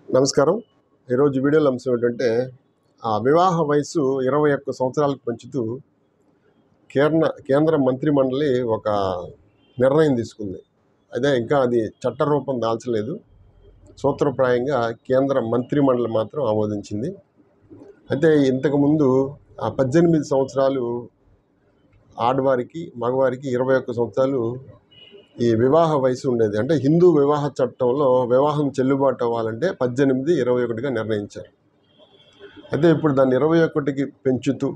నమస్కారం ఈరోజు వీడియోలో అంశం ఏంటంటే ఆ వివాహ వయసు ఇరవై ఒక్క సంవత్సరాలకు పెంచుతూ కేంద్ర కేంద్ర మంత్రి మండలి ఒక నిర్ణయం తీసుకుంది అదే ఇంకా అది చట్టరూపం దాల్చలేదు సూత్రప్రాయంగా కేంద్ర మంత్రి మండలి మాత్రం ఆమోదించింది అయితే ఇంతకుముందు ఆ పద్దెనిమిది సంవత్సరాలు ఆడవారికి మగవారికి ఇరవై ఒక్క సంవత్సరాలు ఈ వివాహ వయసు ఉండేది అంటే హిందూ వివాహ చట్టంలో వివాహం చెల్లుబాటు అవ్వాలంటే పద్దెనిమిది ఇరవై ఒకటిగా నిర్ణయించారు అయితే ఇప్పుడు దాన్ని ఇరవై ఒకటికి పెంచుతూ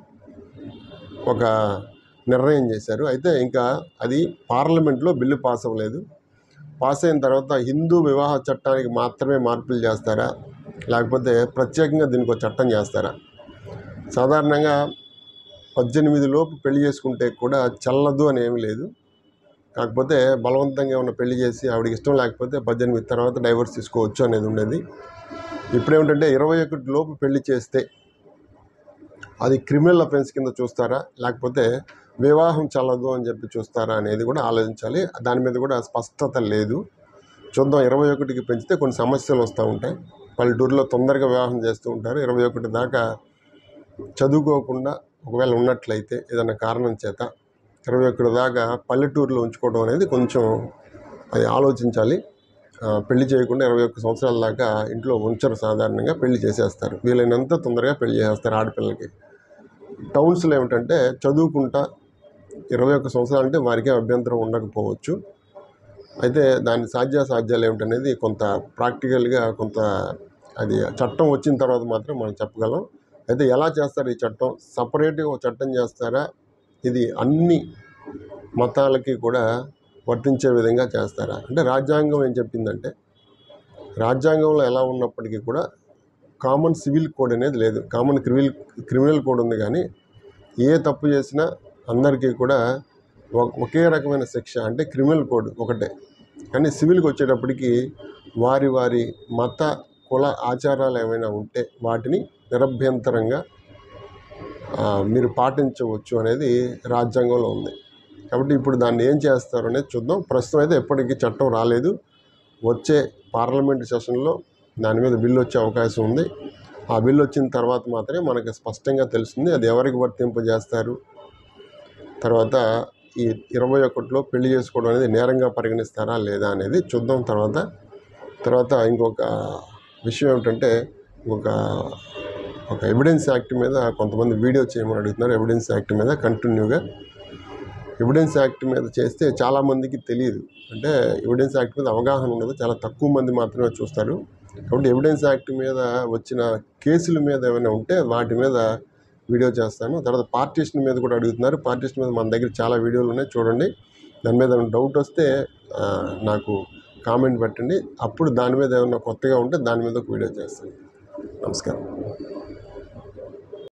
ఒక నిర్ణయం చేశారు అయితే ఇంకా అది పార్లమెంట్లో బిల్లు పాస్ అవ్వలేదు పాస్ అయిన తర్వాత హిందూ వివాహ చట్టానికి మాత్రమే మార్పులు చేస్తారా లేకపోతే ప్రత్యేకంగా దీనికి ఒక చట్టం చేస్తారా సాధారణంగా పద్దెనిమిది లోపు పెళ్లి చేసుకుంటే కూడా చల్లదు అని ఏమీ లేదు కాకపోతే బలవంతంగా ఏమైనా పెళ్లి చేసి ఆవిడకి ఇష్టం లేకపోతే పద్దెనిమిది తర్వాత డైవర్స్ తీసుకోవచ్చు అనేది ఉండేది ఇప్పుడేమిటంటే ఇరవై ఒకటి లోపు పెళ్లి చేస్తే అది క్రిమినల్ అఫెన్స్ కింద చూస్తారా లేకపోతే వివాహం చల్లదు అని చెప్పి చూస్తారా అనేది కూడా ఆలోచించాలి దాని మీద కూడా స్పష్టత లేదు చూద్దాం ఇరవై ఒకటికి పెంచితే కొన్ని సమస్యలు వస్తూ ఉంటాయి పల్లెటూరులో తొందరగా వివాహం చేస్తూ ఉంటారు ఇరవై ఒకటి దాకా చదువుకోకుండా ఒకవేళ ఉన్నట్లయితే ఏదైనా కారణం చేత ఇరవై ఒకటి దాకా పల్లెటూరులో ఉంచుకోవడం అనేది కొంచెం అది ఆలోచించాలి ఆ, పెళ్లి చేయకుండా ఇరవై ఒక్క సంవత్సరాల దాకా ఇంట్లో ఉంచరు సాధారణంగా పెళ్లి చేసేస్తారు వీలైనంత తొందరగా పెళ్లి చేసేస్తారు ఆడపిల్లలకి టౌన్స్లో ఏమిటంటే చదువుకుంటా ఇరవై ఒక్క సంవత్సరాలు అంటే వారికి అభ్యంతరం ఉండకపోవచ్చు అయితే దాని సాధ్యాసాధ్యాలు ఏమిటనేది కొంత ప్రాక్టికల్గా కొంత అది చట్టం వచ్చిన తర్వాత మాత్రం మనం చెప్పగలం అయితే ఎలా చేస్తారు ఈ చట్టం సపరేట్గా ఒక చట్టం చేస్తారా ఇది అన్ని మతాలకి కూడా వర్తించే విధంగా చేస్తారా అంటే రాజ్యాంగం ఏం చెప్పిందంటే రాజ్యాంగంలో ఎలా ఉన్నప్పటికీ కూడా కామన్ సివిల్ కోడ్ అనేది లేదు కామన్ క్రిమినల్ క్రిమినల్ కోడ్ ఉంది కానీ ఏ తప్పు చేసినా అందరికీ కూడా ఒ- ఒకే రకమైన శిక్ష అంటే క్రిమినల్ కోడ్ ఒకటే కానీ సివిల్కి వచ్చేటప్పటికి వారి వారి మత కుల ఆచారాలు ఏమైనా ఉంటే వాటిని నిరభ్యంతరంగా ఆ, మీరు పాటించవచ్చు అనేది రాజ్యాంగంలో ఉంది కాబట్టి ఇప్పుడు దాన్ని ఏం చేస్తారు అనేది చూద్దాం ప్రస్తుతం అయితే ఎప్పటికీ చట్టం రాలేదు వచ్చే పార్లమెంట్ సెషన్లో దాని మీద బిల్లు వచ్చే అవకాశం ఉంది ఆ బిల్లు వచ్చిన తర్వాత మాత్రమే మనకి స్పష్టంగా తెలుస్తుంది అది ఎవరికి వర్తింపజేస్తారు తర్వాత ఈ ఇరవై ఒకటిలో పెళ్లి చేసుకోవడం అనేది నేరంగా పరిగణిస్తారా లేదా అనేది చూద్దాం తర్వాత తర్వాత ఇంకొక విషయం ఏమిటంటే ఒక ఒక ఎవిడెన్స్ యాక్ట్ మీద కొంతమంది వీడియో చేయమని అడుగుతున్నారు ఎవిడెన్స్ యాక్ట్ మీద కంటిన్యూగా ఎవిడెన్స్ యాక్ట్ మీద చేస్తే చాలామందికి తెలియదు అంటే ఎవిడెన్స్ యాక్ట్ మీద అవగాహన ఉండదు చాలా తక్కువ మంది మాత్రమే చూస్తారు కాబట్టి ఎవిడెన్స్ యాక్ట్ మీద వచ్చిన కేసుల మీద ఏమైనా ఉంటే వాటి మీద వీడియో చేస్తాను తర్వాత పార్టీషన్ మీద కూడా అడుగుతున్నారు పార్టీషన్ మీద మన దగ్గర చాలా వీడియోలు ఉన్నాయి చూడండి దాని మీద ఏమైనా డౌట్ వస్తే ఆ, నాకు కామెంట్ పెట్టండి అప్పుడు దాని మీద ఏమైనా కొత్తగా ఉంటే దాని మీద ఒక వీడియో చేస్తాను నమస్కారం